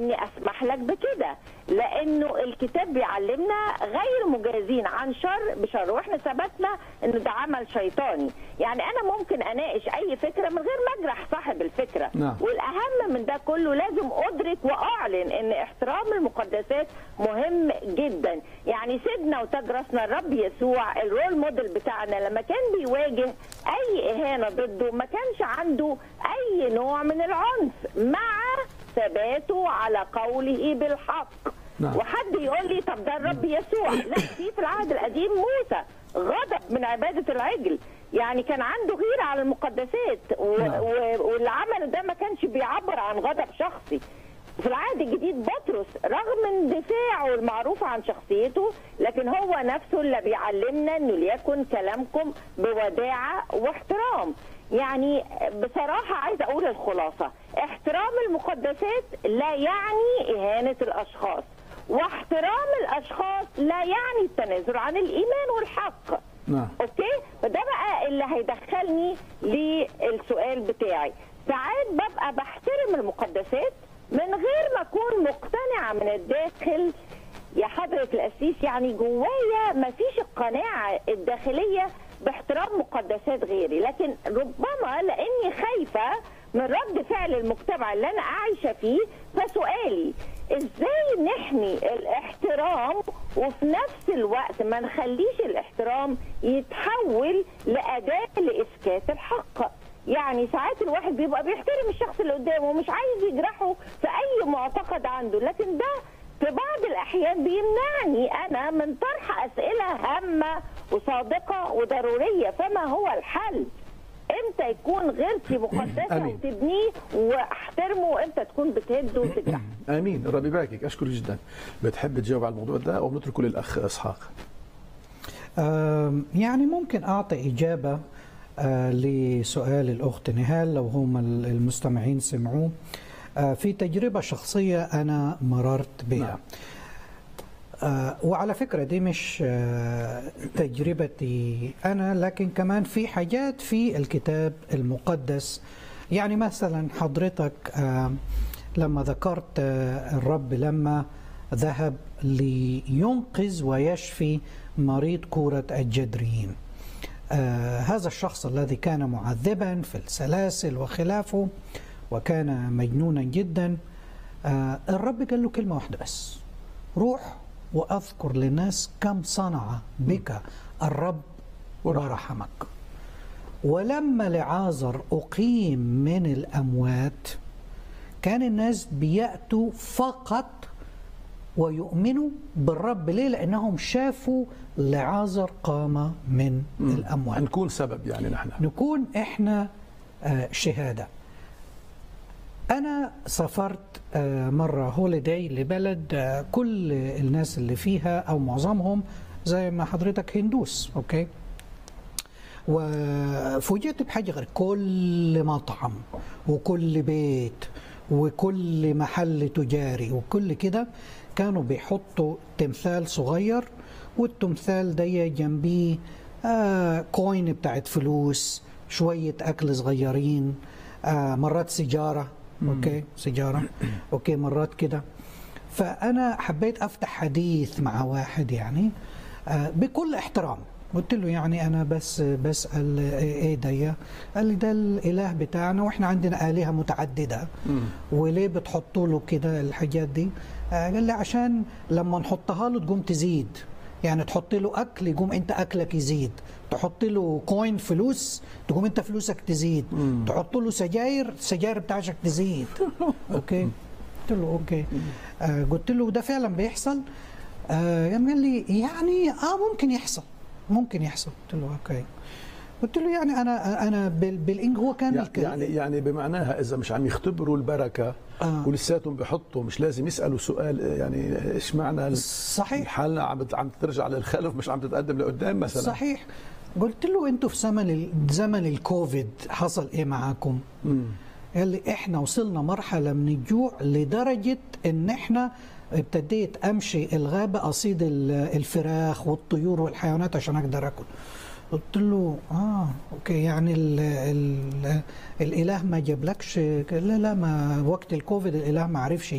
اني اسمح لك بكده لانه الكتاب بيعلمنا غير مجازين عن شر بشر واحنا ثبتنا ان ده عمل شيطاني يعني انا ممكن اناقش اي فكره من غير ما اجرح صاحب الفكره نعم. والاهم من ده كله لازم ادرك واعلن ان احترام المقدسات مهم جدا يعني سيدنا وتاج راسنا الرب يسوع الرول موديل بتاعنا لما كان بيواجه اي اهانه ضده ما كانش عنده اي نوع من العنف مع ثباته على قوله بالحق نعم. وحد يقول لي طب ده الرب يسوع لا في في العهد القديم موسى غضب من عباده العجل يعني كان عنده غيره على المقدسات و... نعم. و... واللي عمله ده ما كانش بيعبر عن غضب شخصي في العهد الجديد بطرس رغم اندفاعه المعروف عن شخصيته لكن هو نفسه اللي بيعلمنا انه ليكن كلامكم بوداعه واحترام يعني بصراحه عايزه اقول الخلاصه احترام المقدسات لا يعني اهانه الاشخاص واحترام الاشخاص لا يعني التنازل عن الايمان والحق نعم اوكي فده بقى اللي هيدخلني للسؤال بتاعي ساعات ببقى بحترم المقدسات من غير ما اكون مقتنعه من الداخل يا حضرة القسيس يعني جوايا ما فيش القناعة الداخلية باحترام مقدسات غيري لكن ربما لاني خايفة من رد فعل المجتمع اللي انا عايشة فيه فسؤالي ازاي نحمي الاحترام وفي نفس الوقت ما نخليش الاحترام يتحول لأداة لإسكات الحق يعني ساعات الواحد بيبقى بيحترم الشخص اللي قدامه ومش عايز يجرحه في أي معتقد عنده لكن ده في بعض الأحيان بيمنعني أنا من طرح أسئلة هامة وصادقة وضرورية فما هو الحل؟ امتى يكون غيرتي مقدسه آمين. وتبنيه واحترمه وامتى تكون بتهده وتجرحه امين ربي يباركك اشكرك جدا بتحب تجاوب على الموضوع ده او بنتركه للاخ اسحاق آم، يعني ممكن أعطي إجابة آه، لسؤال الأخت نهال لو هم ال- المستمعين سمعوه آه، في تجربة شخصية أنا مررت بها نعم. آه، وعلى فكرة دي مش آه، تجربتي أنا لكن كمان في حاجات في الكتاب المقدس يعني مثلا حضرتك آه، لما ذكرت آه، الرب لما ذهب لينقذ ويشفي مريض كورة الجدريين آه، هذا الشخص الذي كان معذبا في السلاسل وخلافه وكان مجنونا جدا آه، الرب قال له كلمة واحدة بس روح واذكر للناس كم صنع بك الرب ورحمك ولما لعازر اقيم من الاموات كان الناس بياتوا فقط ويؤمنوا بالرب ليه لانهم شافوا لعازر قام من الاموات نكون سبب يعني نحن نكون احنا آه، شهاده انا سافرت آه، مره هوليداي لبلد آه، كل الناس اللي فيها او معظمهم زي ما حضرتك هندوس اوكي وفوجئت بحاجه غير كل مطعم وكل بيت وكل محل تجاري وكل كده كانوا بيحطوا تمثال صغير والتمثال ده جنبيه آه كوين بتاعت فلوس شوية أكل صغيرين آه مرات سيجارة أوكي سيجارة أوكي مرات كده فأنا حبيت أفتح حديث مع واحد يعني آه بكل احترام قلت له يعني انا بس بسال ايه ده قال لي ده الاله بتاعنا واحنا عندنا الهه متعدده وليه بتحطوا له كده الحاجات دي آه، قال لي عشان لما نحطها له تقوم تزيد يعني تحط له اكل يقوم انت اكلك يزيد تحط له كوين فلوس تقوم انت فلوسك تزيد تحط له سجاير السجاير بتاعتك تزيد اوكي قلت له اوكي آه قلت له ده فعلا بيحصل آه قام قال لي يعني اه ممكن يحصل ممكن يحصل قلت له اوكي قلت له يعني انا انا بال- بالانج هو كان يع- الك- يعني يعني بمعناها اذا مش عم يختبروا البركه آه. ولساتهم بيحطوا مش لازم يسالوا سؤال يعني ايش معنى ال- صحيح. الحالة عم بت- عم ترجع للخلف مش عم تتقدم لقدام مثلا صحيح قلت له انتوا في زمن ال- زمن الكوفيد حصل ايه معاكم؟ قال لي احنا وصلنا مرحله من الجوع لدرجه ان احنا ابتديت امشي الغابه اصيد ال- الفراخ والطيور والحيوانات عشان اقدر اكل قلت له اه اوكي يعني ال ال الاله ما جابلكش لا لا ما وقت الكوفيد الاله ما عرفش